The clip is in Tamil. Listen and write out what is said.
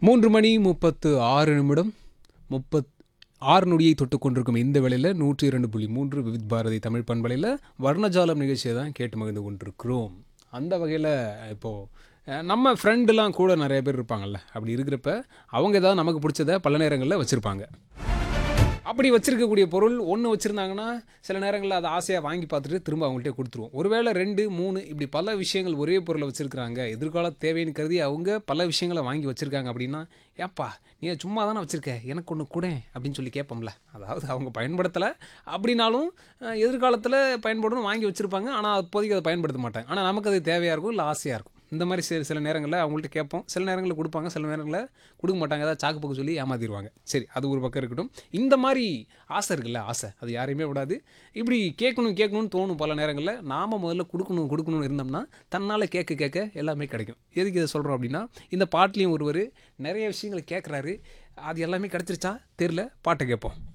மூன்று மணி முப்பத்து ஆறு நிமிடம் முப்பத் ஆறு நொடியை தொட்டு கொண்டிருக்கும் இந்த வேளையில் நூற்றி இரண்டு புள்ளி மூன்று விவித் பாரதி தமிழ் பண்பலையில் வர்ணஜாலம் நிகழ்ச்சியை தான் கேட்டு மகிழ்ந்து கொண்டிருக்கிறோம் அந்த வகையில் இப்போது நம்ம ஃப்ரெண்டுலாம் கூட நிறைய பேர் இருப்பாங்கல்ல அப்படி இருக்கிறப்ப அவங்க ஏதாவது நமக்கு பிடிச்சத பல நேரங்களில் வச்சுருப்பாங்க அப்படி வச்சிருக்கக்கூடிய பொருள் ஒன்று வச்சுருந்தாங்கன்னா சில நேரங்களில் அதை ஆசையாக வாங்கி பார்த்துட்டு திரும்ப அவங்கள்ட்ட கொடுத்துருவோம் ஒருவேளை ரெண்டு மூணு இப்படி பல விஷயங்கள் ஒரே பொருளை வச்சுருக்காங்க எதிர்கால தேவைன்னு கருதி அவங்க பல விஷயங்களை வாங்கி வச்சுருக்காங்க அப்படின்னா ஏப்பா நீ சும்மா தானே வச்சுருக்க எனக்கு ஒன்று கூட அப்படின்னு சொல்லி கேட்போம்ல அதாவது அவங்க பயன்படுத்தலை அப்படின்னாலும் அஹ், எதிர்காலத்தில் பயன்படணும் வாங்கி வச்சுருப்பாங்க ஆனால் அப்போதைக்கு அதை பயன்படுத்த மாட்டாங்க ஆனால் நமக்கு அது தேவையாக இருக்கும் இல்லை ஆசையாக இருக்கும் இந்த மாதிரி சில சில நேரங்களில் அவங்கள்ட்ட கேட்போம் சில நேரங்களில் கொடுப்பாங்க சில நேரங்களில் கொடுக்க மாட்டாங்க ஏதாவது சாக்கு போக்கு சொல்லி ஏமாத்திடுவாங்க சரி அது ஒரு பக்கம் இருக்கட்டும் இந்த மாதிரி ஆசை இருக்குல்ல ஆசை அது யாரையுமே விடாது இப்படி கேட்கணும் கேட்கணும்னு தோணும் பல நேரங்களில் நாம் முதல்ல கொடுக்கணும் கொடுக்கணும்னு இருந்தோம்னா தன்னால் கேட்க கேட்க எல்லாமே கிடைக்கும் எதுக்கு இதை சொல்கிறோம் அப்படின்னா இந்த பாட்டுலேயும் ஒருவர் நிறைய விஷயங்களை கேட்குறாரு அது எல்லாமே கிடச்சிருச்சா தெரில பாட்டை கேட்போம்